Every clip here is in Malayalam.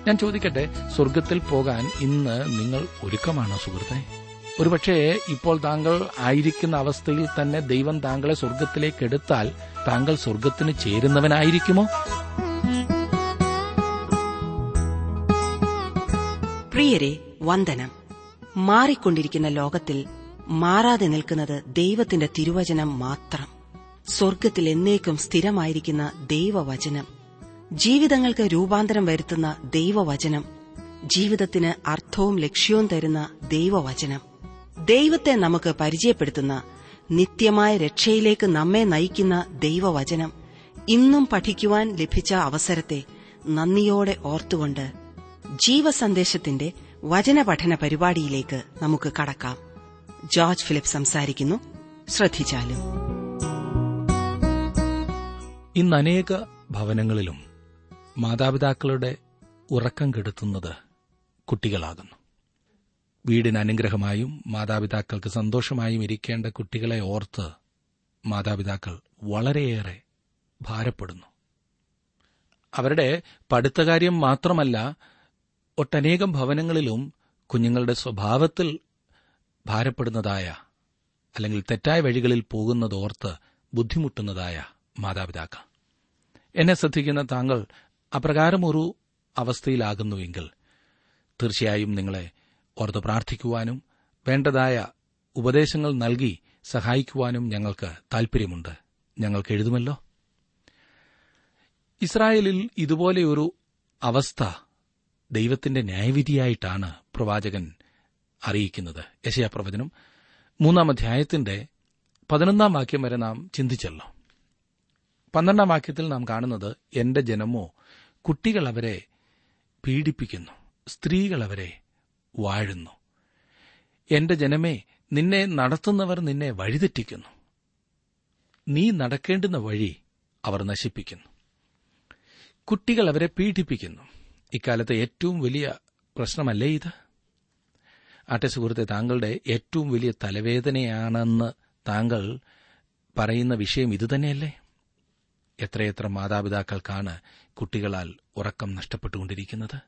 ഞാൻ ചോദിക്കട്ടെ സ്വർഗത്തിൽ പോകാൻ ഇന്ന് നിങ്ങൾ ഒരുക്കമാണോ സുഹൃത്തെ ഒരുപക്ഷെ ഇപ്പോൾ താങ്കൾ ആയിരിക്കുന്ന അവസ്ഥയിൽ തന്നെ ദൈവം താങ്കളെ സ്വർഗത്തിലേക്ക് എടുത്താൽ താങ്കൾ സ്വർഗത്തിന് ചേരുന്നവനായിരിക്കുമോ പ്രിയരെ വന്ദനം മാറിക്കൊണ്ടിരിക്കുന്ന ലോകത്തിൽ മാറാതെ നിൽക്കുന്നത് ദൈവത്തിന്റെ തിരുവചനം മാത്രം സ്വർഗത്തിൽ എന്നേക്കും സ്ഥിരമായിരിക്കുന്ന ദൈവവചനം ജീവിതങ്ങൾക്ക് രൂപാന്തരം വരുത്തുന്ന ദൈവവചനം ജീവിതത്തിന് അർത്ഥവും ലക്ഷ്യവും തരുന്ന ദൈവവചനം ദൈവത്തെ നമുക്ക് പരിചയപ്പെടുത്തുന്ന നിത്യമായ രക്ഷയിലേക്ക് നമ്മെ നയിക്കുന്ന ദൈവവചനം ഇന്നും പഠിക്കുവാൻ ലഭിച്ച അവസരത്തെ നന്ദിയോടെ ഓർത്തുകൊണ്ട് ജീവസന്ദേശത്തിന്റെ വചനപഠന പരിപാടിയിലേക്ക് നമുക്ക് കടക്കാം ജോർജ് ഫിലിപ്പ് സംസാരിക്കുന്നു ശ്രദ്ധിച്ചാലും ഇന്ന് അനേക ഭവനങ്ങളിലും മാതാപിതാക്കളുടെ ഉറക്കം കെടുത്തുന്നത് കുട്ടികളാകുന്നു വീടിന് അനുഗ്രഹമായും മാതാപിതാക്കൾക്ക് സന്തോഷമായും ഇരിക്കേണ്ട കുട്ടികളെ ഓർത്ത് മാതാപിതാക്കൾ വളരെയേറെ ഭാരപ്പെടുന്നു അവരുടെ പഠിത്തകാര്യം മാത്രമല്ല ഒട്ടനേകം ഭവനങ്ങളിലും കുഞ്ഞുങ്ങളുടെ സ്വഭാവത്തിൽ ഭാരപ്പെടുന്നതായ അല്ലെങ്കിൽ തെറ്റായ വഴികളിൽ പോകുന്നതോർത്ത് ബുദ്ധിമുട്ടുന്നതായ മാതാപിതാക്കൾ എന്നെ ശ്രദ്ധിക്കുന്ന താങ്കൾ അപ്രകാരം ഒരു അവസ്ഥയിലാകുന്നുവെങ്കിൽ തീർച്ചയായും നിങ്ങളെ ഓർത്ത് പ്രാർത്ഥിക്കുവാനും വേണ്ടതായ ഉപദേശങ്ങൾ നൽകി സഹായിക്കുവാനും ഞങ്ങൾക്ക് താൽപര്യമുണ്ട് ഞങ്ങൾക്ക് എഴുതുമല്ലോ ഇസ്രായേലിൽ ഇതുപോലെയൊരു അവസ്ഥ ദൈവത്തിന്റെ ന്യായവിധിയായിട്ടാണ് പ്രവാചകൻ അറിയിക്കുന്നത് യശയാ പ്രവചനം മൂന്നാം അധ്യായത്തിന്റെ പതിനൊന്നാം വാക്യം വരെ നാം ചിന്തിച്ചല്ലോ പന്ത്രണ്ടാം വാക്യത്തിൽ നാം കാണുന്നത് എന്റെ ജനമോ കുട്ടികൾ അവരെ പീഡിപ്പിക്കുന്നു സ്ത്രീകൾ അവരെ വാഴുന്നു എന്റെ ജനമേ നിന്നെ നടത്തുന്നവർ നിന്നെ വഴിതെറ്റിക്കുന്നു നീ നടക്കേണ്ടുന്ന വഴി അവർ നശിപ്പിക്കുന്നു കുട്ടികൾ അവരെ പീഡിപ്പിക്കുന്നു ഇക്കാലത്തെ ഏറ്റവും വലിയ പ്രശ്നമല്ലേ ഇത് ആട്ടെ സുഹൃത്തെ താങ്കളുടെ ഏറ്റവും വലിയ തലവേദനയാണെന്ന് താങ്കൾ പറയുന്ന വിഷയം ഇതുതന്നെയല്ലേ എത്രയെത്ര മാതാപിതാക്കൾക്കാണ് കുട്ടികളാൽ ഉറക്കം നഷ്ടപ്പെട്ടുകൊണ്ടിരിക്കുന്നത്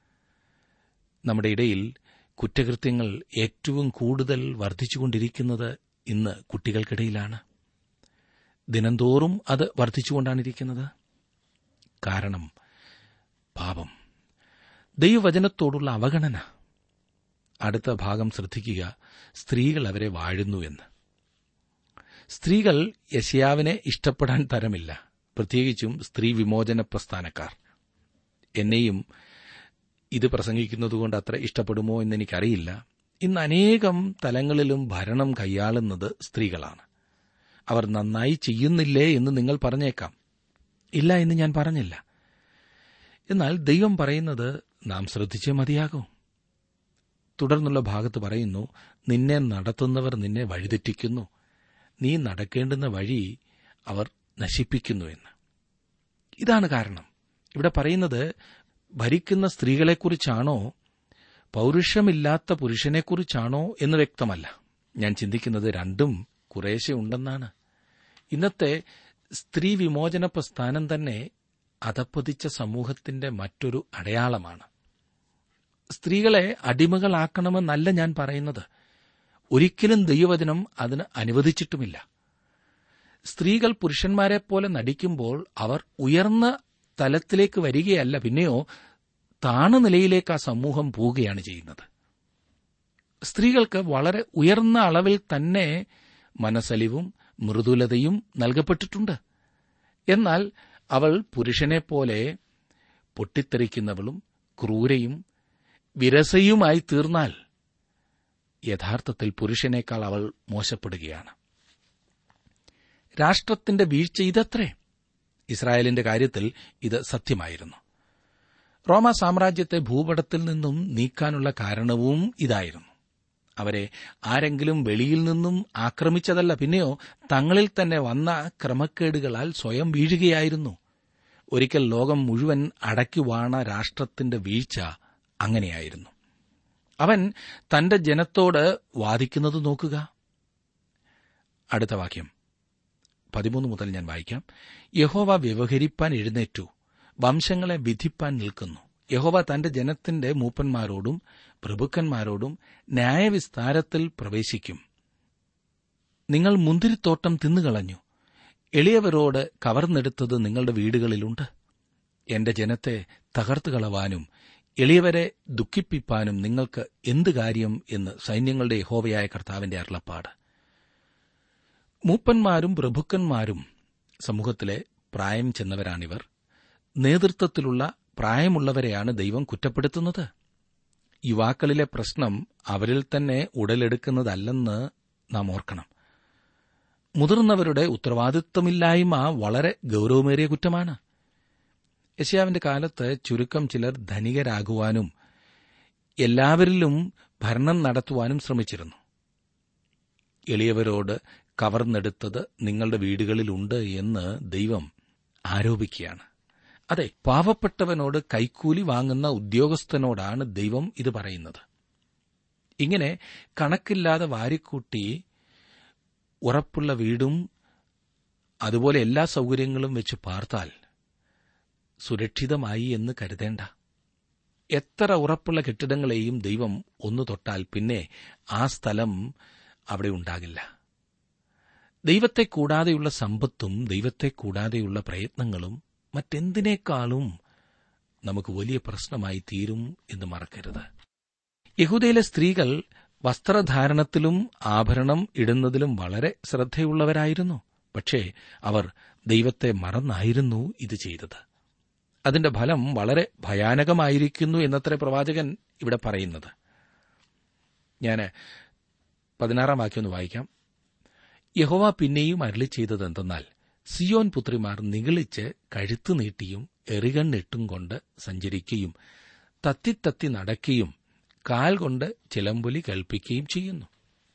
നമ്മുടെ ഇടയിൽ കുറ്റകൃത്യങ്ങൾ ഏറ്റവും കൂടുതൽ വർദ്ധിച്ചുകൊണ്ടിരിക്കുന്നത് ഇന്ന് കുട്ടികൾക്കിടയിലാണ് ദിനംതോറും അത് വർദ്ധിച്ചുകൊണ്ടാണിരിക്കുന്നത് കാരണം പാപം ദൈവവചനത്തോടുള്ള അവഗണന അടുത്ത ഭാഗം ശ്രദ്ധിക്കുക സ്ത്രീകൾ അവരെ വാഴുന്നുവെന്ന് സ്ത്രീകൾ യശയാവിനെ ഇഷ്ടപ്പെടാൻ തരമില്ല പ്രത്യേകിച്ചും സ്ത്രീ വിമോചന പ്രസ്ഥാനക്കാർ എന്നെയും ഇത് പ്രസംഗിക്കുന്നതുകൊണ്ട് അത്ര ഇഷ്ടപ്പെടുമോ എന്നെനിക്കറിയില്ല ഇന്ന് അനേകം തലങ്ങളിലും ഭരണം കൈയാളുന്നത് സ്ത്രീകളാണ് അവർ നന്നായി ചെയ്യുന്നില്ലേ എന്ന് നിങ്ങൾ പറഞ്ഞേക്കാം ഇല്ല എന്ന് ഞാൻ പറഞ്ഞില്ല എന്നാൽ ദൈവം പറയുന്നത് നാം ശ്രദ്ധിച്ചേ മതിയാകൂ തുടർന്നുള്ള ഭാഗത്ത് പറയുന്നു നിന്നെ നടത്തുന്നവർ നിന്നെ വഴിതെറ്റിക്കുന്നു നീ നടക്കേണ്ടുന്ന വഴി അവർ നശിപ്പിക്കുന്നു എന്ന് ഇതാണ് കാരണം ഇവിടെ പറയുന്നത് ഭരിക്കുന്ന സ്ത്രീകളെക്കുറിച്ചാണോ പൗരുഷമില്ലാത്ത പുരുഷനെക്കുറിച്ചാണോ എന്ന് വ്യക്തമല്ല ഞാൻ ചിന്തിക്കുന്നത് രണ്ടും കുറേശ്ശെ ഉണ്ടെന്നാണ് ഇന്നത്തെ സ്ത്രീ വിമോചന പ്രസ്ഥാനം തന്നെ അധപ്പതിച്ച സമൂഹത്തിന്റെ മറ്റൊരു അടയാളമാണ് സ്ത്രീകളെ അടിമകളാക്കണമെന്നല്ല ഞാൻ പറയുന്നത് ഒരിക്കലും ദൈവവചനം അതിന് അനുവദിച്ചിട്ടുമില്ല സ്ത്രീകൾ പുരുഷന്മാരെ പോലെ നടിക്കുമ്പോൾ അവർ ഉയർന്ന തലത്തിലേക്ക് വരികയല്ല പിന്നെയോ താണ നിലയിലേക്ക് ആ സമൂഹം പോവുകയാണ് ചെയ്യുന്നത് സ്ത്രീകൾക്ക് വളരെ ഉയർന്ന അളവിൽ തന്നെ മനസ്സലിവും മൃദുലതയും നൽകപ്പെട്ടിട്ടുണ്ട് എന്നാൽ അവൾ പുരുഷനെപ്പോലെ പൊട്ടിത്തെറിക്കുന്നവളും ക്രൂരയും വിരസയുമായി തീർന്നാൽ യഥാർത്ഥത്തിൽ പുരുഷനേക്കാൾ അവൾ മോശപ്പെടുകയാണ് രാഷ്ട്രത്തിന്റെ വീഴ്ച ഇതത്രേ ഇസ്രായേലിന്റെ കാര്യത്തിൽ ഇത് സത്യമായിരുന്നു റോമ സാമ്രാജ്യത്തെ ഭൂപടത്തിൽ നിന്നും നീക്കാനുള്ള കാരണവും ഇതായിരുന്നു അവരെ ആരെങ്കിലും വെളിയിൽ നിന്നും ആക്രമിച്ചതല്ല പിന്നെയോ തങ്ങളിൽ തന്നെ വന്ന ക്രമക്കേടുകളാൽ സ്വയം വീഴുകയായിരുന്നു ഒരിക്കൽ ലോകം മുഴുവൻ അടക്കി വാണ രാഷ്ട്രത്തിന്റെ വീഴ്ച അങ്ങനെയായിരുന്നു അവൻ തന്റെ ജനത്തോട് വാദിക്കുന്നത് നോക്കുക അടുത്ത വാക്യം പതിമൂന്ന് മുതൽ ഞാൻ വായിക്കാം യഹോവ വ്യവഹരിപ്പാൻ എഴുന്നേറ്റു വംശങ്ങളെ വിധിപ്പാൻ നിൽക്കുന്നു യഹോവ തന്റെ ജനത്തിന്റെ മൂപ്പന്മാരോടും പ്രഭുക്കന്മാരോടും ന്യായവിസ്താരത്തിൽ പ്രവേശിക്കും നിങ്ങൾ മുന്തിരിത്തോട്ടം തിന്നുകളഞ്ഞു എളിയവരോട് കവർന്നെടുത്തത് നിങ്ങളുടെ വീടുകളിലുണ്ട് എന്റെ ജനത്തെ തകർത്തു കളവാനും എളിയവരെ ദുഃഖിപ്പിപ്പാനും നിങ്ങൾക്ക് എന്ത് കാര്യം എന്ന് സൈന്യങ്ങളുടെ യഹോവയായ കർത്താവിന്റെ അരുളപ്പാട് മൂപ്പന്മാരും പ്രഭുക്കന്മാരും സമൂഹത്തിലെ പ്രായം ചെന്നവരാണിവർ നേതൃത്വത്തിലുള്ള പ്രായമുള്ളവരെയാണ് ദൈവം കുറ്റപ്പെടുത്തുന്നത് യുവാക്കളിലെ പ്രശ്നം അവരിൽ തന്നെ ഉടലെടുക്കുന്നതല്ലെന്ന് നാം ഓർക്കണം മുതിർന്നവരുടെ ഉത്തരവാദിത്വമില്ലായ്മ വളരെ ഗൌരവമേറിയ കുറ്റമാണ് യശയാവിന്റെ കാലത്ത് ചുരുക്കം ചിലർ ധനികരാകുവാനും എല്ലാവരിലും ഭരണം നടത്തുവാനും ശ്രമിച്ചിരുന്നു എളിയവരോട് കവർന്നെടുത്തത് നിങ്ങളുടെ വീടുകളിലുണ്ട് എന്ന് ദൈവം ആരോപിക്കുകയാണ് അതെ പാവപ്പെട്ടവനോട് കൈക്കൂലി വാങ്ങുന്ന ഉദ്യോഗസ്ഥനോടാണ് ദൈവം ഇത് പറയുന്നത് ഇങ്ങനെ കണക്കില്ലാതെ വാരിക്കൂട്ടി ഉറപ്പുള്ള വീടും അതുപോലെ എല്ലാ സൗകര്യങ്ങളും വെച്ച് പാർത്താൽ സുരക്ഷിതമായി എന്ന് കരുതേണ്ട എത്ര ഉറപ്പുള്ള കെട്ടിടങ്ങളെയും ദൈവം ഒന്നു തൊട്ടാൽ പിന്നെ ആ സ്ഥലം അവിടെ ഉണ്ടാകില്ല ദൈവത്തെ കൂടാതെയുള്ള സമ്പത്തും ദൈവത്തെ കൂടാതെയുള്ള പ്രയത്നങ്ങളും മറ്റെന്തിനേക്കാളും നമുക്ക് വലിയ പ്രശ്നമായി തീരും എന്ന് മറക്കരുത് യഹൂദയിലെ സ്ത്രീകൾ വസ്ത്രധാരണത്തിലും ആഭരണം ഇടുന്നതിലും വളരെ ശ്രദ്ധയുള്ളവരായിരുന്നു പക്ഷേ അവർ ദൈവത്തെ മറന്നായിരുന്നു ഇത് ചെയ്തത് അതിന്റെ ഫലം വളരെ ഭയാനകമായിരിക്കുന്നു എന്നത്ര പ്രവാചകൻ ഇവിടെ പറയുന്നത് ഞാൻ പതിനാറാം വാക്യം ഒന്ന് വായിക്കാം യഹോവ പിന്നെയും അരളി ചെയ്തത് എന്തെന്നാൽ സിയോൻ പുത്രിമാർ നിഗളിച്ച് കഴുത്തു നീട്ടിയും എറികണ്ണിട്ടും കൊണ്ട് സഞ്ചരിക്കുകയും തത്തിത്തത്തി നടക്കുകയും കാൽ കൊണ്ട് ചിലമ്പൊലി കൽപ്പിക്കുകയും ചെയ്യുന്നു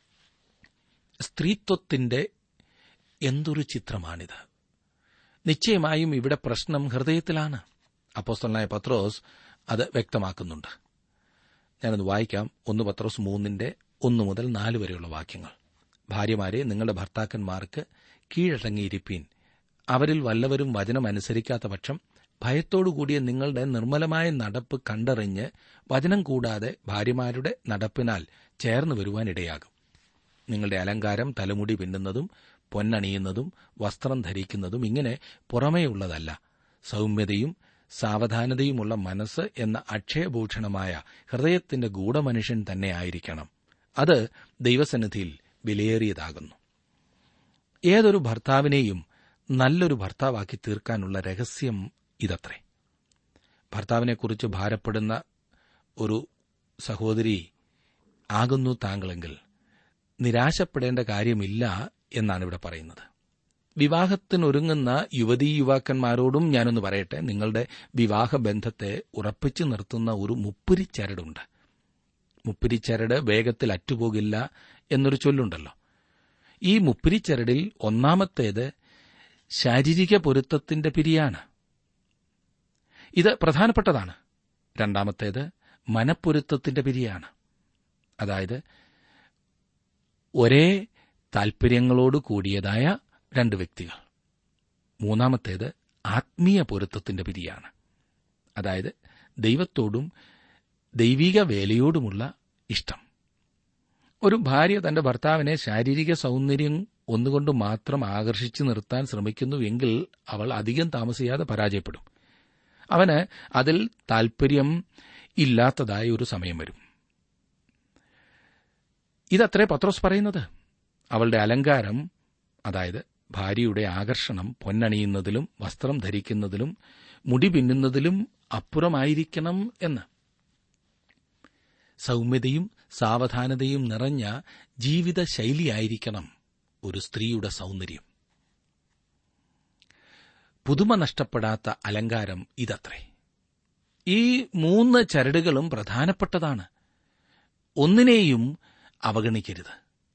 സ്ത്രീത്വത്തിന്റെ എന്തൊരു ചിത്രമാണിത് നിശ്ചയമായും ഇവിടെ പ്രശ്നം ഹൃദയത്തിലാണ് അപ്പോസ്തലനായ പത്രോസ് അത് വ്യക്തമാക്കുന്നുണ്ട് ഞാനത് വായിക്കാം ഒന്ന് പത്രോസ് മൂന്നിന്റെ ഒന്ന് മുതൽ നാല് വരെയുള്ള വാക്യങ്ങൾ ഭാര്യമാരെ നിങ്ങളുടെ ഭർത്താക്കന്മാർക്ക് കീഴടങ്ങിയിരിപ്പീൻ അവരിൽ വല്ലവരും വചനം അനുസരിക്കാത്ത പക്ഷം ഭയത്തോടുകൂടിയ നിങ്ങളുടെ നിർമ്മലമായ നടപ്പ് കണ്ടറിഞ്ഞ് വചനം കൂടാതെ ഭാര്യമാരുടെ നടപ്പിനാൽ ചേർന്ന് വരുവാനിടയാകും നിങ്ങളുടെ അലങ്കാരം തലമുടി പിന്നുന്നതും പൊന്നണിയുന്നതും വസ്ത്രം ധരിക്കുന്നതും ഇങ്ങനെ പുറമേയുള്ളതല്ല സൗമ്യതയും സാവധാനതയുമുള്ള മനസ്സ് എന്ന അക്ഷയഭൂഷണമായ ഹൃദയത്തിന്റെ ഗൂഢമനുഷ്യൻ തന്നെ ആയിരിക്കണം അത് ദൈവസന്നിധിയിൽ വിലയേറിയതാകുന്നു ഏതൊരു ഭർത്താവിനെയും നല്ലൊരു ഭർത്താവാക്കി തീർക്കാനുള്ള രഹസ്യം ഇതത്രേ ഭർത്താവിനെക്കുറിച്ച് ഭാരപ്പെടുന്ന ഒരു സഹോദരി ആകുന്നു താങ്കളെങ്കിൽ നിരാശപ്പെടേണ്ട കാര്യമില്ല എന്നാണ് ഇവിടെ പറയുന്നത് വിവാഹത്തിനൊരുങ്ങുന്ന യുവതീ യുവാക്കന്മാരോടും ഞാനൊന്ന് പറയട്ടെ നിങ്ങളുടെ വിവാഹബന്ധത്തെ ഉറപ്പിച്ചു നിർത്തുന്ന ഒരു മുപ്പിരിച്ചരടുണ്ട് മുപ്പിരിച്ചരട് വേഗത്തിൽ അറ്റുപോകില്ല എന്നൊരു ചൊല്ലുണ്ടല്ലോ ഈ മുപ്പിരിച്ചരടിൽ ഒന്നാമത്തേത് ശാരീരിക പൊരുത്തത്തിന്റെ പിരിയാണ് ഇത് പ്രധാനപ്പെട്ടതാണ് രണ്ടാമത്തേത് മനപ്പൊരുത്തത്തിന്റെ പിരിയാണ് അതായത് ഒരേ താൽപര്യങ്ങളോട് കൂടിയതായ രണ്ട് വ്യക്തികൾ മൂന്നാമത്തേത് ആത്മീയ പൊരുത്തത്തിന്റെ പിരിയാണ് അതായത് ദൈവത്തോടും ദൈവിക വേലയോടുമുള്ള ഇഷ്ടം ഒരു ഭാര്യ തന്റെ ഭർത്താവിനെ ശാരീരിക സൗന്ദര്യം ഒന്നുകൊണ്ട് മാത്രം ആകർഷിച്ചു നിർത്താൻ ശ്രമിക്കുന്നുവെങ്കിൽ അവൾ അധികം താമസിയാതെ പരാജയപ്പെടും അവന് അതിൽ താൽപര്യം ഇല്ലാത്തതായ ഒരു സമയം വരും ഇതത്രേ പത്രോസ് പറയുന്നത് അവളുടെ അലങ്കാരം അതായത് ഭാര്യയുടെ ആകർഷണം പൊന്നണിയുന്നതിലും വസ്ത്രം ധരിക്കുന്നതിലും മുടി പിന്നുന്നതിലും അപ്പുറമായിരിക്കണം എന്ന് സൗമ്യതയും സാവധാനതയും നിറഞ്ഞ ജീവിത ശൈലിയായിരിക്കണം ഒരു സ്ത്രീയുടെ സൗന്ദര്യം പുതുമ നഷ്ടപ്പെടാത്ത അലങ്കാരം ഇതത്രേ ഈ മൂന്ന് ചരടുകളും പ്രധാനപ്പെട്ടതാണ് ഒന്നിനെയും അവഗണിക്കരുത്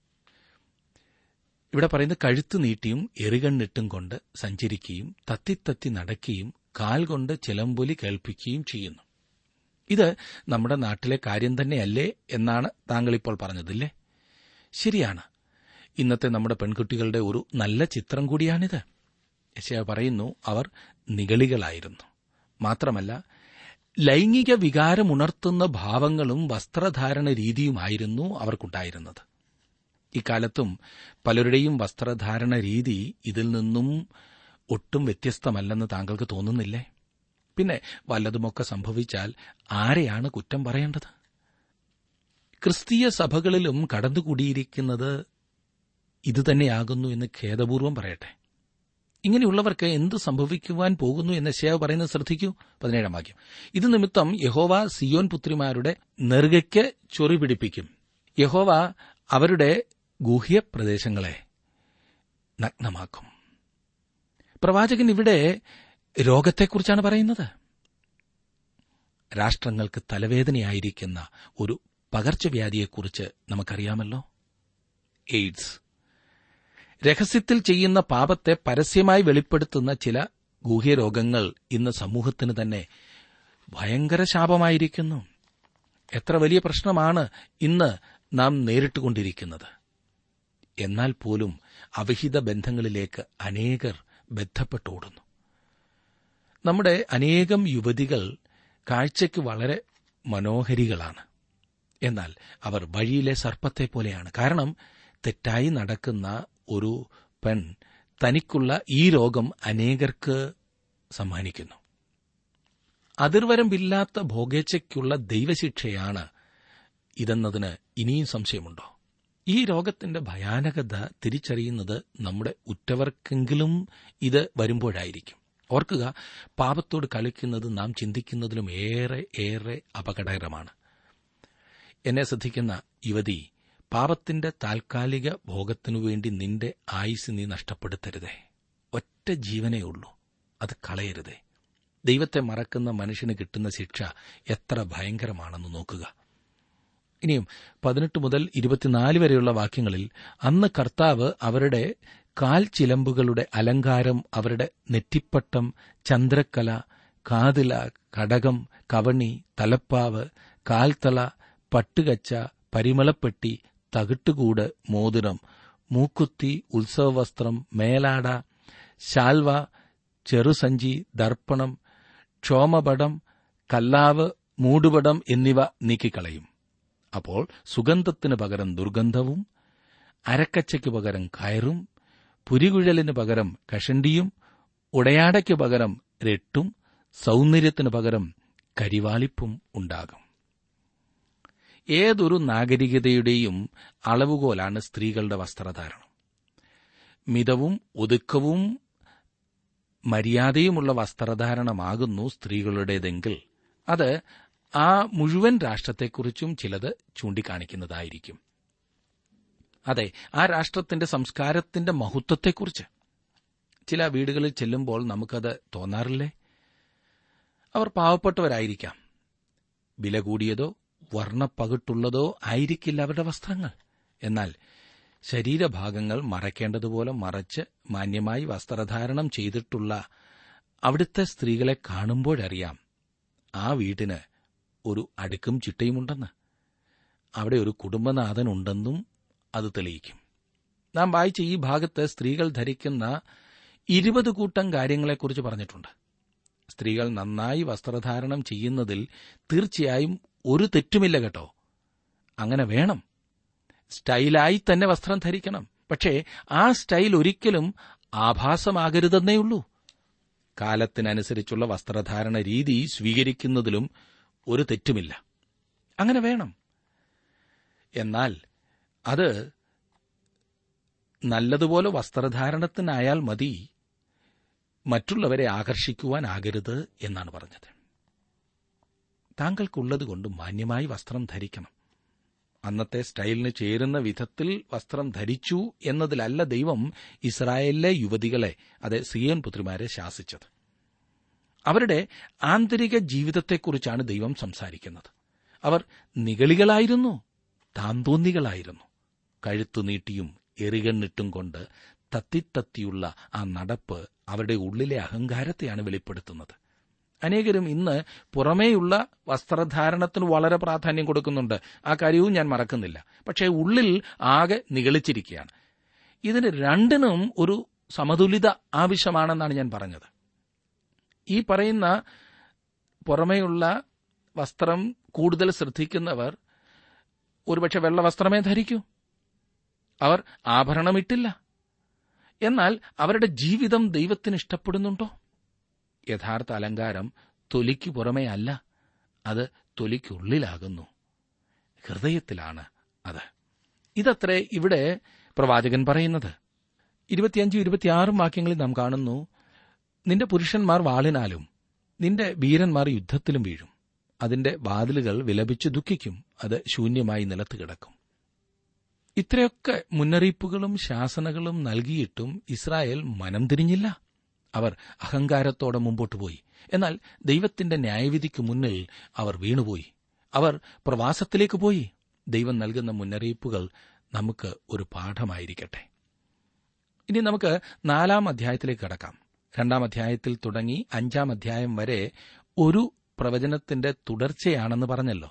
ഇവിടെ പറയുന്നത് കഴുത്ത് നീട്ടിയും എറികണ്ണിട്ടും കൊണ്ട് സഞ്ചരിക്കുകയും തത്തിത്തത്തി നടക്കുകയും കാൽ കൊണ്ട് ചിലമ്പൊലി കേൾപ്പിക്കുകയും ചെയ്യുന്നു ഇത് നമ്മുടെ നാട്ടിലെ കാര്യം തന്നെയല്ലേ എന്നാണ് താങ്കൾ ഇപ്പോൾ പറഞ്ഞതില്ലേ ശരിയാണ് ഇന്നത്തെ നമ്മുടെ പെൺകുട്ടികളുടെ ഒരു നല്ല ചിത്രം കൂടിയാണിത് യശയ പറയുന്നു അവർ നിഗളികളായിരുന്നു മാത്രമല്ല ലൈംഗിക വികാരമുണർത്തുന്ന ഭാവങ്ങളും വസ്ത്രധാരണ രീതിയുമായിരുന്നു അവർക്കുണ്ടായിരുന്നത് ഇക്കാലത്തും പലരുടെയും വസ്ത്രധാരണ രീതി ഇതിൽ നിന്നും ഒട്ടും വ്യത്യസ്തമല്ലെന്ന് താങ്കൾക്ക് തോന്നുന്നില്ലേ പിന്നെ വല്ലതുമൊക്കെ സംഭവിച്ചാൽ ആരെയാണ് കുറ്റം പറയേണ്ടത് ക്രിസ്തീയ സഭകളിലും കടന്നുകൂടിയിരിക്കുന്നത് ഇതുതന്നെയാകുന്നു എന്ന് ഖേദപൂർവം പറയട്ടെ ഇങ്ങനെയുള്ളവർക്ക് എന്ത് സംഭവിക്കുവാൻ പോകുന്നു എന്ന് ശേവ് പറയുന്നത് ശ്രദ്ധിക്കൂ പതിനേഴാം വാക്യം ഇത് നിമിത്തം യഹോവ സിയോൻ പുത്രിമാരുടെ നെറുകയ്ക്ക് ചൊറി പിടിപ്പിക്കും യഹോവ അവരുടെ ഗുഹ്യ പ്രദേശങ്ങളെ നഗ്നമാക്കും പ്രവാചകൻ ഇവിടെ രോഗത്തെക്കുറിച്ചാണ് പറയുന്നത് രാഷ്ട്രങ്ങൾക്ക് തലവേദനയായിരിക്കുന്ന ഒരു പകർച്ചവ്യാധിയെക്കുറിച്ച് നമുക്കറിയാമല്ലോ എയ്ഡ്സ് രഹസ്യത്തിൽ ചെയ്യുന്ന പാപത്തെ പരസ്യമായി വെളിപ്പെടുത്തുന്ന ചില ഗൂഹ്യരോഗങ്ങൾ ഇന്ന് സമൂഹത്തിന് തന്നെ ഭയങ്കര ശാപമായിരിക്കുന്നു എത്ര വലിയ പ്രശ്നമാണ് ഇന്ന് നാം നേരിട്ടുകൊണ്ടിരിക്കുന്നത് എന്നാൽ പോലും അവിഹിത ബന്ധങ്ങളിലേക്ക് അനേകർ ബന്ധപ്പെട്ടോടുന്നു നമ്മുടെ അനേകം യുവതികൾ കാഴ്ചയ്ക്ക് വളരെ മനോഹരികളാണ് എന്നാൽ അവർ വഴിയിലെ സർപ്പത്തെ പോലെയാണ് കാരണം തെറ്റായി നടക്കുന്ന ഒരു പെൺ തനിക്കുള്ള ഈ രോഗം അനേകർക്ക് സമ്മാനിക്കുന്നു അതിർവരമ്പില്ലാത്ത ഭോഗേച്ഛയ്ക്കുള്ള ദൈവശിക്ഷയാണ് ഇതെന്നതിന് ഇനിയും സംശയമുണ്ടോ ഈ രോഗത്തിന്റെ ഭയാനകത തിരിച്ചറിയുന്നത് നമ്മുടെ ഉറ്റവർക്കെങ്കിലും ഇത് വരുമ്പോഴായിരിക്കും ഓർക്കുക പാപത്തോട് കളിക്കുന്നത് നാം ചിന്തിക്കുന്നതിലും ഏറെ ഏറെ അപകടകരമാണ് എന്നെ ശ്രദ്ധിക്കുന്ന യുവതി പാപത്തിന്റെ താൽക്കാലിക ഭോഗത്തിനു വേണ്ടി നിന്റെ ആയുസ് നീ നഷ്ടപ്പെടുത്തരുതേ ഒറ്റ ജീവനേ ഉള്ളൂ അത് കളയരുതേ ദൈവത്തെ മറക്കുന്ന മനുഷ്യന് കിട്ടുന്ന ശിക്ഷ എത്ര ഭയങ്കരമാണെന്ന് നോക്കുക ഇനിയും പതിനെട്ട് മുതൽ ഇരുപത്തിനാല് വരെയുള്ള വാക്യങ്ങളിൽ അന്ന് കർത്താവ് അവരുടെ കാൽ ചിലമ്പുകളുടെ അലങ്കാരം അവരുടെ നെറ്റിപ്പട്ടം ചന്ദ്രക്കല കാതില കടകം കവണി തലപ്പാവ് കാൽത്തള പട്ടുകച്ച പരിമളപ്പെട്ടി തകിട്ടുകൂട് മോതിരം മൂക്കുത്തി ഉത്സവവസ്ത്രം മേലാട ശാൽവ ചെറുസഞ്ചി ദർപ്പണം ക്ഷോമപടം കല്ലാവ് മൂടുപടം എന്നിവ നീക്കിക്കളയും അപ്പോൾ സുഗന്ധത്തിന് പകരം ദുർഗന്ധവും അരക്കച്ചയ്ക്ക് പകരം കയറും പുരികുഴലിന് പകരം കഷണ്ടിയും ഉടയാടയ്ക്ക് പകരം രട്ടും സൗന്ദര്യത്തിന് പകരം കരിവാളിപ്പും ഉണ്ടാകും ഏതൊരു നാഗരികതയുടെയും അളവുകോലാണ് സ്ത്രീകളുടെ വസ്ത്രധാരണം മിതവും ഒതുക്കവും മര്യാദയുമുള്ള വസ്ത്രധാരണമാകുന്നു സ്ത്രീകളുടേതെങ്കിൽ അത് ആ മുഴുവൻ രാഷ്ട്രത്തെക്കുറിച്ചും ചിലത് ചൂണ്ടിക്കാണിക്കുന്നതായിരിക്കും അതെ ആ രാഷ്ട്രത്തിന്റെ സംസ്കാരത്തിന്റെ മഹത്വത്തെക്കുറിച്ച് ചില വീടുകളിൽ ചെല്ലുമ്പോൾ നമുക്കത് തോന്നാറില്ലേ അവർ പാവപ്പെട്ടവരായിരിക്കാം വില കൂടിയതോ വർണ്ണപ്പകിട്ടുള്ളതോ ആയിരിക്കില്ല അവരുടെ വസ്ത്രങ്ങൾ എന്നാൽ ശരീരഭാഗങ്ങൾ മറയ്ക്കേണ്ടതുപോലെ മറച്ച് മാന്യമായി വസ്ത്രധാരണം ചെയ്തിട്ടുള്ള അവിടുത്തെ സ്ത്രീകളെ കാണുമ്പോഴറിയാം ആ വീട്ടിന് ഒരു അടുക്കും ചിട്ടയുമുണ്ടെന്ന് അവിടെ ഒരു കുടുംബനാഥനുണ്ടെന്നും അത് തെളിയിക്കും നാം വായിച്ച ഈ ഭാഗത്ത് സ്ത്രീകൾ ധരിക്കുന്ന ഇരുപത് കൂട്ടം കാര്യങ്ങളെക്കുറിച്ച് പറഞ്ഞിട്ടുണ്ട് സ്ത്രീകൾ നന്നായി വസ്ത്രധാരണം ചെയ്യുന്നതിൽ തീർച്ചയായും ഒരു തെറ്റുമില്ല കേട്ടോ അങ്ങനെ വേണം സ്റ്റൈലായി തന്നെ വസ്ത്രം ധരിക്കണം പക്ഷേ ആ സ്റ്റൈൽ ഒരിക്കലും ആഭാസമാകരുതെന്നേയുള്ളൂ കാലത്തിനനുസരിച്ചുള്ള വസ്ത്രധാരണ രീതി സ്വീകരിക്കുന്നതിലും ഒരു തെറ്റുമില്ല അങ്ങനെ വേണം എന്നാൽ അത് നല്ലതുപോലെ വസ്ത്രധാരണത്തിനായാൽ മതി മറ്റുള്ളവരെ ആകർഷിക്കുവാനാകരുത് എന്നാണ് പറഞ്ഞത് താങ്കൾക്കുള്ളതുകൊണ്ട് മാന്യമായി വസ്ത്രം ധരിക്കണം അന്നത്തെ സ്റ്റൈലിന് ചേരുന്ന വിധത്തിൽ വസ്ത്രം ധരിച്ചു എന്നതിലല്ല ദൈവം ഇസ്രായേലിലെ യുവതികളെ അതെ സിയോൻ പുത്രിമാരെ ശാസിച്ചത് അവരുടെ ആന്തരിക ജീവിതത്തെക്കുറിച്ചാണ് ദൈവം സംസാരിക്കുന്നത് അവർ നിഗളികളായിരുന്നു താന്തോന്നികളായിരുന്നു കഴുത്തു നീട്ടിയും എറികണ്ണിട്ടും കൊണ്ട് തത്തിത്തത്തിയുള്ള ആ നടപ്പ് അവരുടെ ഉള്ളിലെ അഹങ്കാരത്തെയാണ് വെളിപ്പെടുത്തുന്നത് അനേകരും ഇന്ന് പുറമേയുള്ള വസ്ത്രധാരണത്തിന് വളരെ പ്രാധാന്യം കൊടുക്കുന്നുണ്ട് ആ കാര്യവും ഞാൻ മറക്കുന്നില്ല പക്ഷേ ഉള്ളിൽ ആകെ നിഗളിച്ചിരിക്കുകയാണ് ഇതിന് രണ്ടിനും ഒരു സമതുലിത ആവശ്യമാണെന്നാണ് ഞാൻ പറഞ്ഞത് ഈ പറയുന്ന പുറമേയുള്ള വസ്ത്രം കൂടുതൽ ശ്രദ്ധിക്കുന്നവർ ഒരുപക്ഷെ വെള്ള വസ്ത്രമേ ധരിക്കൂ അവർ ആഭരണമിട്ടില്ല എന്നാൽ അവരുടെ ജീവിതം ദൈവത്തിന് ഇഷ്ടപ്പെടുന്നുണ്ടോ യഥാർത്ഥ അലങ്കാരം തൊലിക്ക് പുറമേ അല്ല അത് തൊലിക്കുള്ളിലാകുന്നു ഹൃദയത്തിലാണ് അത് ഇതത്രേ ഇവിടെ പ്രവാചകൻ പറയുന്നത് ഇരുപത്തിയഞ്ചും ഇരുപത്തിയാറും വാക്യങ്ങളിൽ നാം കാണുന്നു നിന്റെ പുരുഷന്മാർ വാളിനാലും നിന്റെ വീരന്മാർ യുദ്ധത്തിലും വീഴും അതിന്റെ വാതിലുകൾ വിലപിച്ച് ദുഃഖിക്കും അത് ശൂന്യമായി നിലത്ത് കിടക്കും ഇത്രയൊക്കെ മുന്നറിയിപ്പുകളും ശാസനകളും നൽകിയിട്ടും ഇസ്രായേൽ മനം തിരിഞ്ഞില്ല അവർ അഹങ്കാരത്തോടെ മുമ്പോട്ട് പോയി എന്നാൽ ദൈവത്തിന്റെ ന്യായവിധിക്ക് മുന്നിൽ അവർ വീണുപോയി അവർ പ്രവാസത്തിലേക്ക് പോയി ദൈവം നൽകുന്ന മുന്നറിയിപ്പുകൾ നമുക്ക് ഒരു പാഠമായിരിക്കട്ടെ ഇനി നമുക്ക് നാലാം അധ്യായത്തിലേക്ക് കടക്കാം രണ്ടാം അധ്യായത്തിൽ തുടങ്ങി അഞ്ചാം അധ്യായം വരെ ഒരു പ്രവചനത്തിന്റെ തുടർച്ചയാണെന്ന് പറഞ്ഞല്ലോ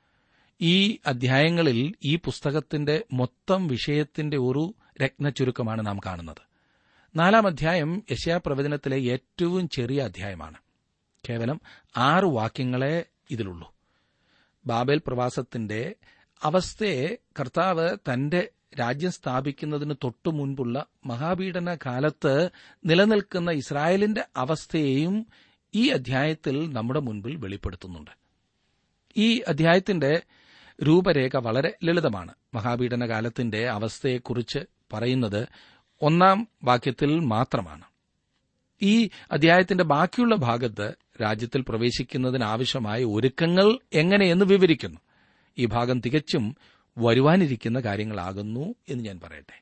ഈ അധ്യായങ്ങളിൽ ഈ പുസ്തകത്തിന്റെ മൊത്തം വിഷയത്തിന്റെ ഒരു രത്നച്ചുരുക്കമാണ് നാം കാണുന്നത് നാലാം അധ്യായം യശയാപ്രവചനത്തിലെ ഏറ്റവും ചെറിയ അധ്യായമാണ് കേവലം ആറ് വാക്യങ്ങളെ ഇതിലുള്ളൂ ബാബേൽ പ്രവാസത്തിന്റെ അവസ്ഥയെ കർത്താവ് തന്റെ രാജ്യം സ്ഥാപിക്കുന്നതിന് തൊട്ടു മുൻപുള്ള മഹാപീഡന കാലത്ത് നിലനിൽക്കുന്ന ഇസ്രായേലിന്റെ അവസ്ഥയെയും ഈ അധ്യായത്തിൽ നമ്മുടെ മുൻപിൽ വെളിപ്പെടുത്തുന്നുണ്ട് ഈ അധ്യായത്തിന്റെ രൂപരേഖ വളരെ ലളിതമാണ് മഹാപീഡന കാലത്തിന്റെ അവസ്ഥയെക്കുറിച്ച് പറയുന്നത് ഒന്നാം വാക്യത്തിൽ മാത്രമാണ് ഈ അധ്യായത്തിന്റെ ബാക്കിയുള്ള ഭാഗത്ത് രാജ്യത്തിൽ പ്രവേശിക്കുന്നതിനാവശ്യമായ ഒരുക്കങ്ങൾ എങ്ങനെയെന്ന് വിവരിക്കുന്നു ഈ ഭാഗം തികച്ചും വരുവാനിരിക്കുന്ന കാര്യങ്ങളാകുന്നു എന്ന് ഞാൻ പറയട്ടെ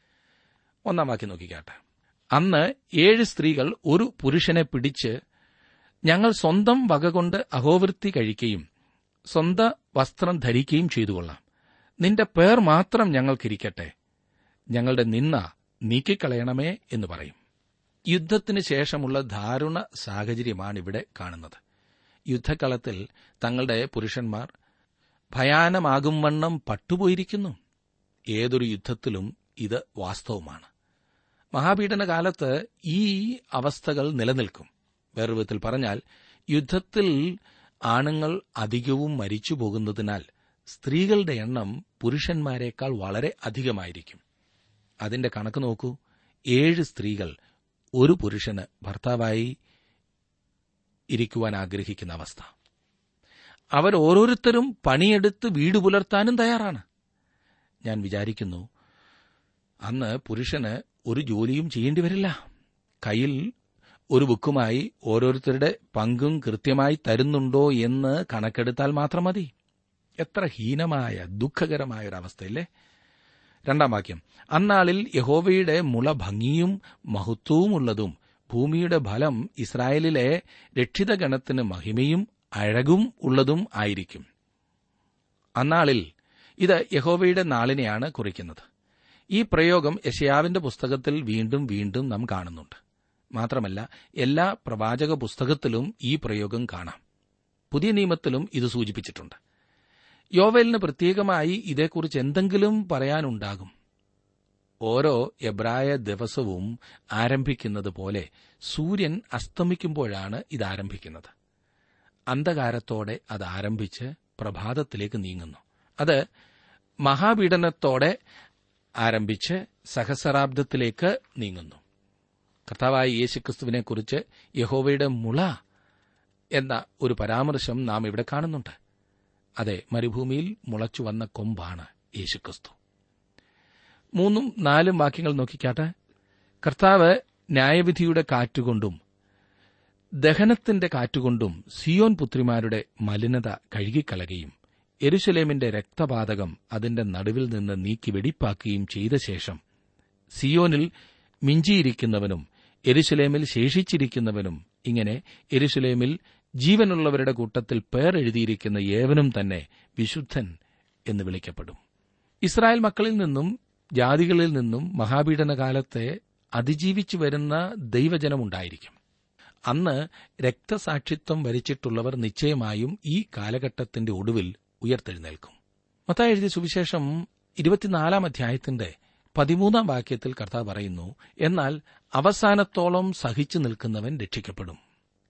ഒന്നാം വാക്യം നോക്കിക്കാട്ടെ അന്ന് ഏഴ് സ്ത്രീകൾ ഒരു പുരുഷനെ പിടിച്ച് ഞങ്ങൾ സ്വന്തം വകകൊണ്ട് അഹോവൃത്തി കഴിക്കുകയും സ്വന്ത വസ്ത്രം ധരിക്കുകയും ചെയ്തുകൊള്ളാം നിന്റെ പേർ മാത്രം ഞങ്ങൾക്കിരിക്കട്ടെ ഞങ്ങളുടെ നിന്ന നീക്കിക്കളയണമേ എന്ന് പറയും യുദ്ധത്തിന് ശേഷമുള്ള ദാരുണ സാഹചര്യമാണ് ഇവിടെ കാണുന്നത് യുദ്ധക്കളത്തിൽ തങ്ങളുടെ പുരുഷന്മാർ ഭയാനമാകും വണ്ണം പട്ടുപോയിരിക്കുന്നു ഏതൊരു യുദ്ധത്തിലും ഇത് വാസ്തവമാണ് മഹാപീഡന കാലത്ത് ഈ അവസ്ഥകൾ നിലനിൽക്കും വേറെ വിധത്തിൽ പറഞ്ഞാൽ യുദ്ധത്തിൽ ആണുങ്ങൾ അധികവും മരിച്ചു പോകുന്നതിനാൽ സ്ത്രീകളുടെ എണ്ണം പുരുഷന്മാരെക്കാൾ വളരെ അധികമായിരിക്കും അതിന്റെ കണക്ക് നോക്കൂ ഏഴ് സ്ത്രീകൾ ഒരു പുരുഷന് ഭർത്താവായി ഇരിക്കുവാൻ ആഗ്രഹിക്കുന്ന അവസ്ഥ അവർ ഓരോരുത്തരും പണിയെടുത്ത് വീട് പുലർത്താനും തയ്യാറാണ് ഞാൻ വിചാരിക്കുന്നു അന്ന് പുരുഷന് ഒരു ജോലിയും ചെയ്യേണ്ടി വരില്ല കയ്യിൽ ഒരു ബുക്കുമായി ഓരോരുത്തരുടെ പങ്കും കൃത്യമായി തരുന്നുണ്ടോ എന്ന് കണക്കെടുത്താൽ മാത്രം മതി എത്ര ഹീനമായ ദുഃഖകരമായ ഒരു അവസ്ഥയല്ലേ രണ്ടാം വാക്യം അന്നാളിൽ യഹോവയുടെ മുള ഭംഗിയും മഹത്വവുമുള്ളതും ഭൂമിയുടെ ഫലം ഇസ്രായേലിലെ രക്ഷിതഗണത്തിന് മഹിമയും അഴകും ഉള്ളതും ആയിരിക്കും അന്നാളിൽ ഇത് യഹോവയുടെ നാളിനെയാണ് കുറിക്കുന്നത് ഈ പ്രയോഗം യശയാവിന്റെ പുസ്തകത്തിൽ വീണ്ടും വീണ്ടും നാം കാണുന്നുണ്ട് മാത്രമല്ല എല്ലാ പ്രവാചക പുസ്തകത്തിലും ഈ പ്രയോഗം കാണാം പുതിയ നിയമത്തിലും ഇത് സൂചിപ്പിച്ചിട്ടുണ്ട് യോവേലിന് പ്രത്യേകമായി ഇതേക്കുറിച്ച് എന്തെങ്കിലും പറയാനുണ്ടാകും ഓരോ എബ്രായ ദിവസവും ആരംഭിക്കുന്നത് പോലെ സൂര്യൻ അസ്തമിക്കുമ്പോഴാണ് ഇത് ആരംഭിക്കുന്നത് അന്ധകാരത്തോടെ അത് ആരംഭിച്ച് പ്രഭാതത്തിലേക്ക് നീങ്ങുന്നു അത് മഹാപീഡനത്തോടെ ആരംഭിച്ച് സഹസ്രാബ്ദത്തിലേക്ക് നീങ്ങുന്നു കർത്താവായ യേശുക്രിസ്തുവിനെക്കുറിച്ച് യഹോവയുടെ മുള എന്ന ഒരു പരാമർശം നാം ഇവിടെ കാണുന്നുണ്ട് അതെ മരുഭൂമിയിൽ മുളച്ചു വന്ന കൊമ്പാണ് യേശുക്രിസ്തു മൂന്നും നാലും വാക്യങ്ങൾ നോക്കിക്കാട്ടെ കർത്താവ് ന്യായവിധിയുടെ കാറ്റുകൊണ്ടും ദഹനത്തിന്റെ കാറ്റുകൊണ്ടും സിയോൻ പുത്രിമാരുടെ മലിനത കഴുകിക്കളയുകയും എരുശലേമിന്റെ രക്തപാതകം അതിന്റെ നടുവിൽ നിന്ന് നീക്കി വെടിപ്പാക്കുകയും ചെയ്ത ശേഷം സിയോനിൽ മിഞ്ചിയിരിക്കുന്നവനും എരുശലേമിൽ ശേഷിച്ചിരിക്കുന്നവനും ഇങ്ങനെ എരുശലേമിൽ ജീവനുള്ളവരുടെ കൂട്ടത്തിൽ പേർ എഴുതിയിരിക്കുന്ന ഏവനും തന്നെ വിശുദ്ധൻ എന്ന് വിളിക്കപ്പെടും ഇസ്രായേൽ മക്കളിൽ നിന്നും ജാതികളിൽ നിന്നും മഹാപീഡന കാലത്തെ അതിജീവിച്ചു വരുന്ന ദൈവജനമുണ്ടായിരിക്കും അന്ന് രക്തസാക്ഷിത്വം വരിച്ചിട്ടുള്ളവർ നിശ്ചയമായും ഈ കാലഘട്ടത്തിന്റെ ഒടുവിൽ ഉയർത്തെഴുന്നേൽക്കും മത്തായി എഴുതിയ സുവിശേഷം ഇരുപത്തിനാലാം അധ്യായത്തിന്റെ പതിമൂന്നാം വാക്യത്തിൽ കർത്താവ് പറയുന്നു എന്നാൽ അവസാനത്തോളം സഹിച്ചു നിൽക്കുന്നവൻ രക്ഷിക്കപ്പെടും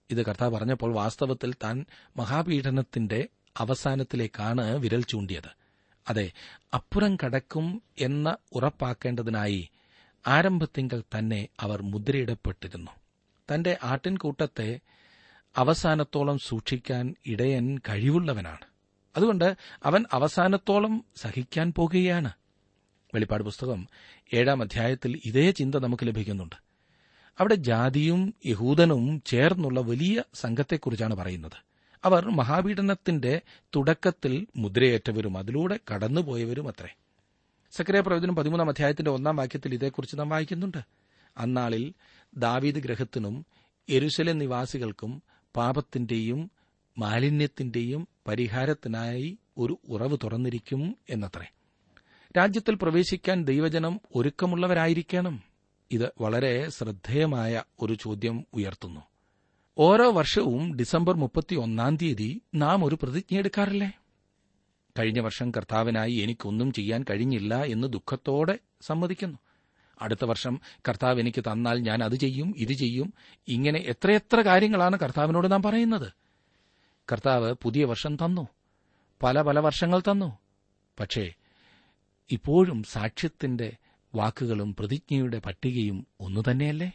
ഇത് കർത്താവ് പറഞ്ഞപ്പോൾ വാസ്തവത്തിൽ താൻ മഹാപീഡനത്തിന്റെ അവസാനത്തിലേക്കാണ് വിരൽ ചൂണ്ടിയത് അതെ അപ്പുറം കടക്കും എന്ന് ഉറപ്പാക്കേണ്ടതിനായി ആരംഭത്തിങ്കൽ തന്നെ അവർ മുദ്രയിടപ്പെട്ടിരുന്നു തന്റെ ആട്ടിൻകൂട്ടത്തെ അവസാനത്തോളം സൂക്ഷിക്കാൻ ഇടയൻ കഴിവുള്ളവനാണ് അതുകൊണ്ട് അവൻ അവസാനത്തോളം സഹിക്കാൻ പോകുകയാണ് വെളിപ്പാട് പുസ്തകം ഏഴാം അധ്യായത്തിൽ ഇതേ ചിന്ത നമുക്ക് ലഭിക്കുന്നുണ്ട് അവിടെ ജാതിയും യഹൂദനും ചേർന്നുള്ള വലിയ സംഘത്തെക്കുറിച്ചാണ് പറയുന്നത് അവർ മഹാപീഡനത്തിന്റെ തുടക്കത്തിൽ മുദ്രയേറ്റവരും അതിലൂടെ കടന്നുപോയവരും അത്രേ സക്രിയ പ്രവചനം പതിമൂന്നാം അധ്യായത്തിന്റെ ഒന്നാം വാക്യത്തിൽ ഇതേക്കുറിച്ച് നാം വായിക്കുന്നുണ്ട് അന്നാളിൽ ദാവീദ് ഗ്രഹത്തിനും എരുശലേം നിവാസികൾക്കും പാപത്തിന്റെയും മാലിന്യത്തിന്റെയും പരിഹാരത്തിനായി ഒരു ഉറവ് തുറന്നിരിക്കും എന്നത്രേ രാജ്യത്തിൽ പ്രവേശിക്കാൻ ദൈവജനം ഒരുക്കമുള്ളവരായിരിക്കണം ഇത് വളരെ ശ്രദ്ധേയമായ ഒരു ചോദ്യം ഉയർത്തുന്നു ഓരോ വർഷവും ഡിസംബർ മുപ്പത്തി ഒന്നാം തീയതി നാം ഒരു പ്രതിജ്ഞ എടുക്കാറില്ലേ കഴിഞ്ഞ വർഷം കർത്താവിനായി എനിക്കൊന്നും ചെയ്യാൻ കഴിഞ്ഞില്ല എന്ന് ദുഃഖത്തോടെ സമ്മതിക്കുന്നു അടുത്ത വർഷം കർത്താവ് എനിക്ക് തന്നാൽ ഞാൻ അത് ചെയ്യും ഇത് ചെയ്യും ഇങ്ങനെ എത്രയെത്ര കാര്യങ്ങളാണ് കർത്താവിനോട് നാം പറയുന്നത് കർത്താവ് പുതിയ വർഷം തന്നു പല പല വർഷങ്ങൾ തന്നു പക്ഷേ ഇപ്പോഴും സാക്ഷ്യത്തിന്റെ വാക്കുകളും പ്രതിജ്ഞയുടെ പട്ടികയും ഒന്നു തന്നെയല്ലേ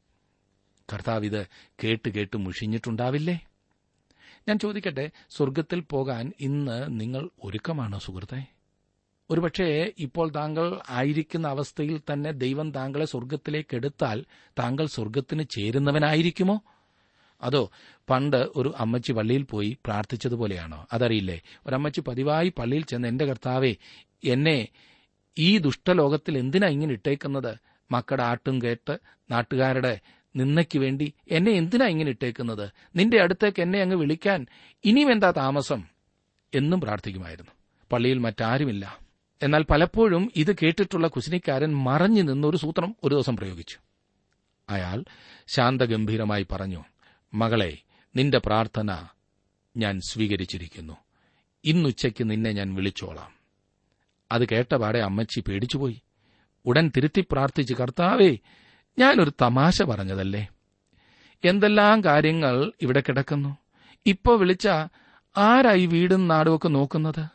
കർത്താവ് ഇത് കേട്ട് കേട്ട് മുഷിഞ്ഞിട്ടുണ്ടാവില്ലേ ഞാൻ ചോദിക്കട്ടെ സ്വർഗത്തിൽ പോകാൻ ഇന്ന് നിങ്ങൾ ഒരുക്കമാണോ സുഹൃത്തെ ഒരുപക്ഷേ ഇപ്പോൾ താങ്കൾ ആയിരിക്കുന്ന അവസ്ഥയിൽ തന്നെ ദൈവം താങ്കളെ സ്വർഗത്തിലേക്ക് എടുത്താൽ താങ്കൾ സ്വർഗത്തിന് ചേരുന്നവനായിരിക്കുമോ അതോ പണ്ട് ഒരു അമ്മച്ചി പള്ളിയിൽ പോയി പ്രാർത്ഥിച്ചതുപോലെയാണോ അതറിയില്ലേ ഒരമ്മച്ചി പതിവായി പള്ളിയിൽ ചെന്ന് എന്റെ കർത്താവെ എന്നെ ഈ ദുഷ്ടലോകത്തിൽ എന്തിനാ ഇങ്ങനെ ഇട്ടേക്കുന്നത് മക്കളുടെ ആട്ടും കേട്ട് നാട്ടുകാരുടെ നിന്നയ്ക്ക് വേണ്ടി എന്നെ എന്തിനാ ഇങ്ങനെ ഇട്ടേക്കുന്നത് നിന്റെ അടുത്തേക്ക് എന്നെ അങ്ങ് വിളിക്കാൻ ഇനിയും എന്താ താമസം എന്നും പ്രാർത്ഥിക്കുമായിരുന്നു പള്ളിയിൽ മറ്റാരുമില്ല എന്നാൽ പലപ്പോഴും ഇത് കേട്ടിട്ടുള്ള കുശിനിക്കാരൻ മറഞ്ഞു നിന്നൊരു സൂത്രം ഒരു ദിവസം പ്രയോഗിച്ചു അയാൾ ശാന്തഗംഭീരമായി പറഞ്ഞു മകളെ നിന്റെ പ്രാർത്ഥന ഞാൻ സ്വീകരിച്ചിരിക്കുന്നു ഇന്നുച്ചയ്ക്ക് നിന്നെ ഞാൻ വിളിച്ചോളാം അത് കേട്ടപാടെ അമ്മച്ചി പേടിച്ചുപോയി ഉടൻ തിരുത്തി പ്രാർത്ഥിച്ച് കർത്താവേ ഞാനൊരു തമാശ പറഞ്ഞതല്ലേ എന്തെല്ലാം കാര്യങ്ങൾ ഇവിടെ കിടക്കുന്നു ഇപ്പോ വിളിച്ച ആരായി വീടും നാടുമൊക്കെ നോക്കുന്നത്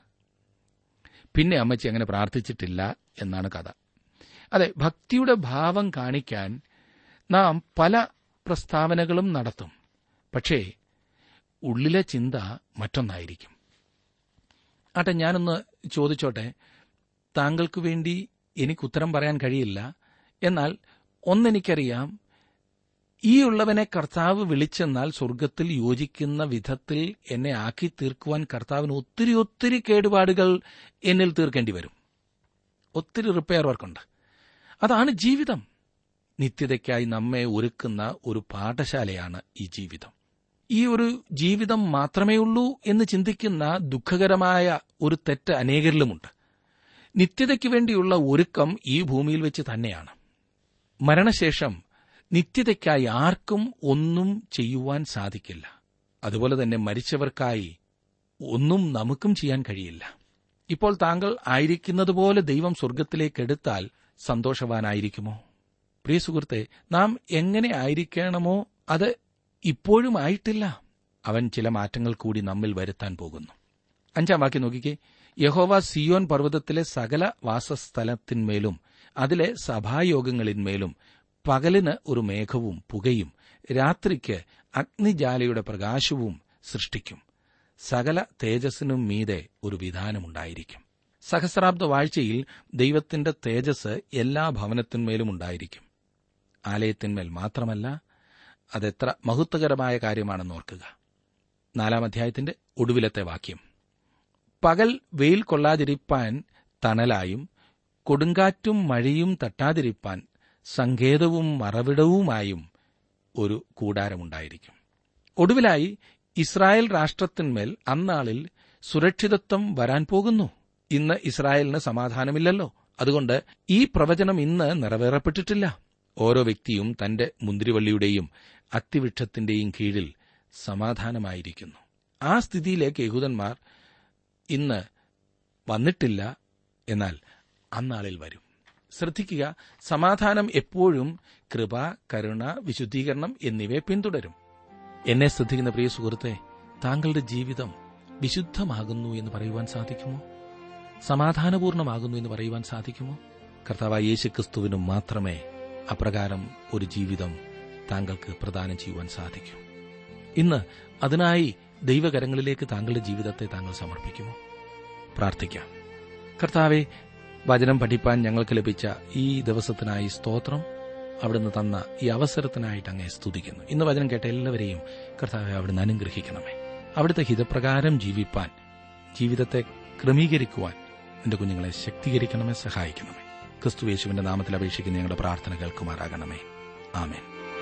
പിന്നെ അമ്മച്ചി അങ്ങനെ പ്രാർത്ഥിച്ചിട്ടില്ല എന്നാണ് കഥ അതെ ഭക്തിയുടെ ഭാവം കാണിക്കാൻ നാം പല പ്രസ്താവനകളും നടത്തും പക്ഷേ ഉള്ളിലെ ചിന്ത മറ്റൊന്നായിരിക്കും ആട്ടെ ഞാനൊന്ന് ചോദിച്ചോട്ടെ താങ്കൾക്ക് വേണ്ടി എനിക്ക് ഉത്തരം പറയാൻ കഴിയില്ല എന്നാൽ ഒന്നെനിക്കറിയാം ഈ ഉള്ളവനെ കർത്താവ് വിളിച്ചെന്നാൽ സ്വർഗത്തിൽ യോജിക്കുന്ന വിധത്തിൽ എന്നെ ആക്കി തീർക്കുവാൻ കർത്താവിന് ഒത്തിരി ഒത്തിരി കേടുപാടുകൾ എന്നിൽ തീർക്കേണ്ടി വരും ഒത്തിരി റിപ്പയർ വർക്കുണ്ട് അതാണ് ജീവിതം നിത്യതയ്ക്കായി നമ്മെ ഒരുക്കുന്ന ഒരു പാഠശാലയാണ് ഈ ജീവിതം ഈ ഒരു ജീവിതം മാത്രമേ ഉള്ളൂ എന്ന് ചിന്തിക്കുന്ന ദുഃഖകരമായ ഒരു തെറ്റ് അനേകരിലുമുണ്ട് നിത്യതയ്ക്ക് വേണ്ടിയുള്ള ഒരുക്കം ഈ ഭൂമിയിൽ വെച്ച് തന്നെയാണ് മരണശേഷം നിത്യതയ്ക്കായി ആർക്കും ഒന്നും ചെയ്യുവാൻ സാധിക്കില്ല അതുപോലെ തന്നെ മരിച്ചവർക്കായി ഒന്നും നമുക്കും ചെയ്യാൻ കഴിയില്ല ഇപ്പോൾ താങ്കൾ ആയിരിക്കുന്നതുപോലെ ദൈവം സ്വർഗത്തിലേക്ക് എടുത്താൽ സന്തോഷവാനായിരിക്കുമോ പ്രിയ സുഹൃത്തെ നാം എങ്ങനെ ആയിരിക്കണമോ അത് ഇപ്പോഴും ആയിട്ടില്ല അവൻ ചില മാറ്റങ്ങൾ കൂടി നമ്മിൽ വരുത്താൻ പോകുന്നു അഞ്ചാം വാക്യം നോക്കിക്കേ യഹോവ സിയോൻ പർവ്വതത്തിലെ സകല വാസസ്ഥലത്തിന്മേലും അതിലെ സഭായോഗങ്ങളിന്മേലും പകലിന് ഒരു മേഘവും പുകയും രാത്രിക്ക് അഗ്നിജാലയുടെ പ്രകാശവും സൃഷ്ടിക്കും സകല തേജസ്സിനും മീതെ ഒരു വിധാനമുണ്ടായിരിക്കും സഹസ്രാബ്ദ വാഴ്ചയിൽ ദൈവത്തിന്റെ തേജസ് എല്ലാ ഭവനത്തിന്മേലും ഉണ്ടായിരിക്കും ആലയത്തിന്മേൽ മാത്രമല്ല അതെത്ര മഹത്വകരമായ കാര്യമാണെന്ന് ഓർക്കുക നാലാം അധ്യായത്തിന്റെ ഒടുവിലത്തെ വാക്യം പകൽ വെയിൽ കൊള്ളാതിരിപ്പാൻ തണലായും കൊടുങ്കാറ്റും മഴയും തട്ടാതിരിപ്പാൻ സങ്കേതവും മറവിടവുമായും ഒരു കൂടാരമുണ്ടായിരിക്കും ഒടുവിലായി ഇസ്രായേൽ രാഷ്ട്രത്തിന്മേൽ അന്നാളിൽ സുരക്ഷിതത്വം വരാൻ പോകുന്നു ഇന്ന് ഇസ്രായേലിന് സമാധാനമില്ലല്ലോ അതുകൊണ്ട് ഈ പ്രവചനം ഇന്ന് നിറവേറപ്പെട്ടിട്ടില്ല ഓരോ വ്യക്തിയും തന്റെ മുന്തിരിവള്ളിയുടെയും അത്തിവൃക്ഷത്തിന്റെയും കീഴിൽ സമാധാനമായിരിക്കുന്നു ആ സ്ഥിതിയിലേക്ക് യഹൂദന്മാർ ഇന്ന് വന്നിട്ടില്ല എന്നാൽ അന്നാളിൽ വരും ശ്രദ്ധിക്കുക സമാധാനം എപ്പോഴും കൃപ കരുണ വിശുദ്ധീകരണം എന്നിവയെ പിന്തുടരും എന്നെ ശ്രദ്ധിക്കുന്ന പ്രിയ സുഹൃത്തെ താങ്കളുടെ ജീവിതം വിശുദ്ധമാകുന്നു എന്ന് പറയുവാൻ സാധിക്കുമോ സമാധാനപൂർണമാകുന്നു എന്ന് പറയുവാൻ സാധിക്കുമോ കർത്താവായ യേശു ക്രിസ്തുവിനും മാത്രമേ അപ്രകാരം ഒരു ജീവിതം താങ്കൾക്ക് പ്രദാനം ചെയ്യുവാൻ സാധിക്കൂ ഇന്ന് അതിനായി ദൈവകരങ്ങളിലേക്ക് താങ്കളുടെ ജീവിതത്തെ താങ്കൾ സമർപ്പിക്കുമോ പ്രാർത്ഥിക്കാം കർത്താവെ വചനം പഠിപ്പാൻ ഞങ്ങൾക്ക് ലഭിച്ച ഈ ദിവസത്തിനായി സ്തോത്രം അവിടുന്ന് തന്ന ഈ അവസരത്തിനായിട്ട് അങ്ങേ സ്തുതിക്കുന്നു ഇന്ന് വചനം കേട്ട എല്ലാവരെയും കർത്താവെ അവിടുന്ന് അനുഗ്രഹിക്കണമേ അവിടുത്തെ ഹിതപ്രകാരം ജീവിപ്പാൻ ജീവിതത്തെ ക്രമീകരിക്കുവാൻ എന്റെ കുഞ്ഞുങ്ങളെ ശക്തീകരിക്കണമേ സഹായിക്കണമേ ക്രിസ്തു യേശുവിന്റെ നാമത്തിൽ അപേക്ഷിക്കുന്ന ഞങ്ങളുടെ പ്രാർത്ഥന കേൾക്കുമാറാകണമേ ആമേൻ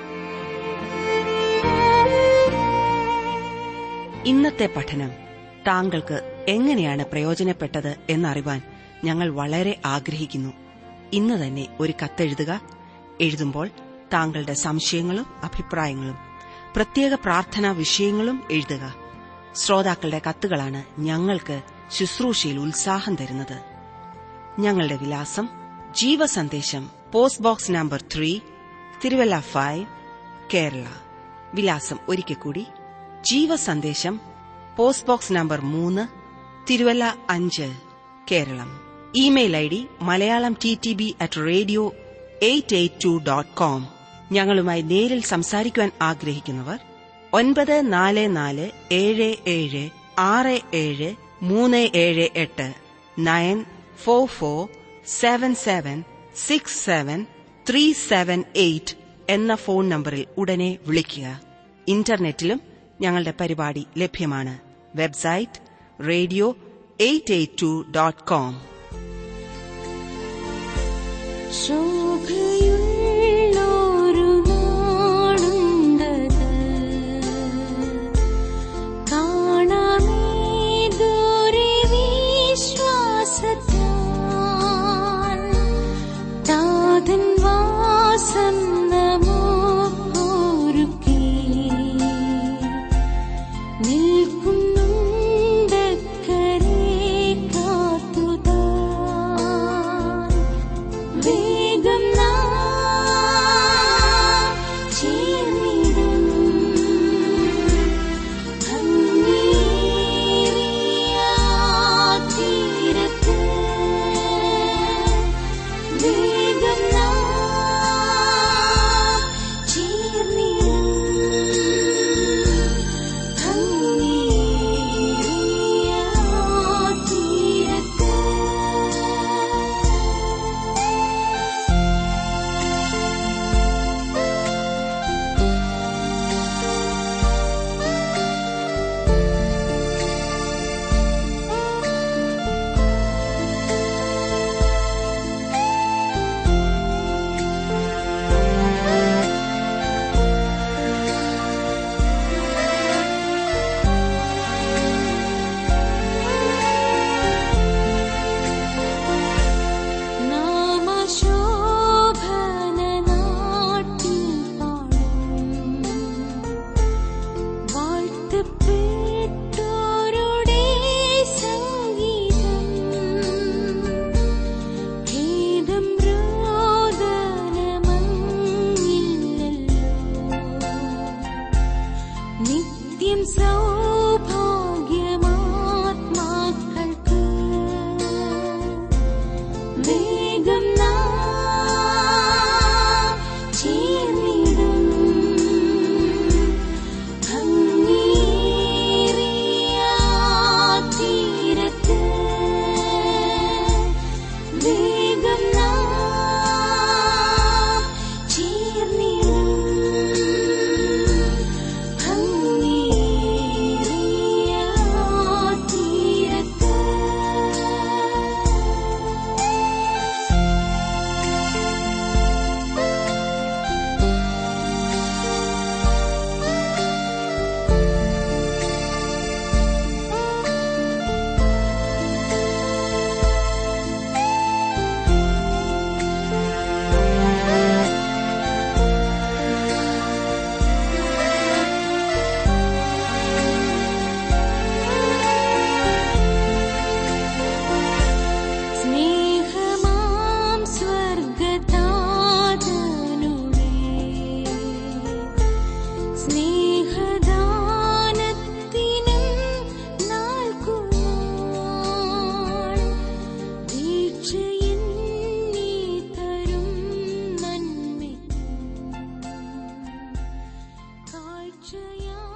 ഇന്നത്തെ പഠനം താങ്കൾക്ക് എങ്ങനെയാണ് പ്രയോജനപ്പെട്ടത് എന്നറിവാൻ ഞങ്ങൾ വളരെ ആഗ്രഹിക്കുന്നു ഇന്ന് തന്നെ ഒരു കത്തെഴുതുക എഴുതുമ്പോൾ താങ്കളുടെ സംശയങ്ങളും അഭിപ്രായങ്ങളും പ്രത്യേക പ്രാർത്ഥനാ വിഷയങ്ങളും എഴുതുക ശ്രോതാക്കളുടെ കത്തുകളാണ് ഞങ്ങൾക്ക് ശുശ്രൂഷയിൽ ഉത്സാഹം തരുന്നത് ഞങ്ങളുടെ വിലാസം Jeevasandesham post box number three Thiruvalla five Kerala വിലാസം ഒരിക്കൽ കൂടി ജീവസന്ദേശം പോസ്റ്റ് ബോക്സ് നമ്പർ മൂന്ന് തിരുവല്ല അഞ്ച് Keralam email I D Malayalam T T B at radio eight eight two dot com ഞങ്ങളുമായി നേരിൽ സംസാരിക്കുവാൻ ആഗ്രഹിക്കുന്നവർ ഒൻപത് നാല് നാല് ഏഴ് ഏഴ് ആറ് ഏഴ് മൂന്ന് ഏഴ് എട്ട് nine four four seven seven six seven three seven eight എന്ന ഫോൺ നമ്പറിൽ ഉടനെ വിളിക്കുക ഇന്റർനെറ്റിലും ഞങ്ങളുടെ പരിപാടി ലഭ്യമാണ് website radio eight eight two dot com ശോഭയുള്ളൊരു നാടുണ്ടത് കാണാമേ ദൂരെ വിശ്വാസത്താൽ താതൻ വാസം നമുക്കൊരുക്കി നിൽക്കുന്നുണ്ടക്കരെ കാത്തുതാൻ വേഗം നാം ചേർന്നിടും ഭംഗിയേറിയ തീരത്ത്. വേഗം നാം ചേർന്നിടും ഭംഗിയേറിയ തീരത്ത്. നാമശോഭന നാട്ടിൽ പാടും വാഴ്ത്തപ്പെട്ടോരുടെ സംഗീതം ഖേദം രോദനമങ്ങില്ലല്ലോ നിത്യം സൗഭാഗ്യമാത്മാക്കൾക്ക് വേഗം നാം ചേർന്നിടും ഭംഗിയേറിയ തീരത്ത്. വേഗം നാം ചേർന്നിടും ഭംഗിയേറിയ കാഴ്ചയാ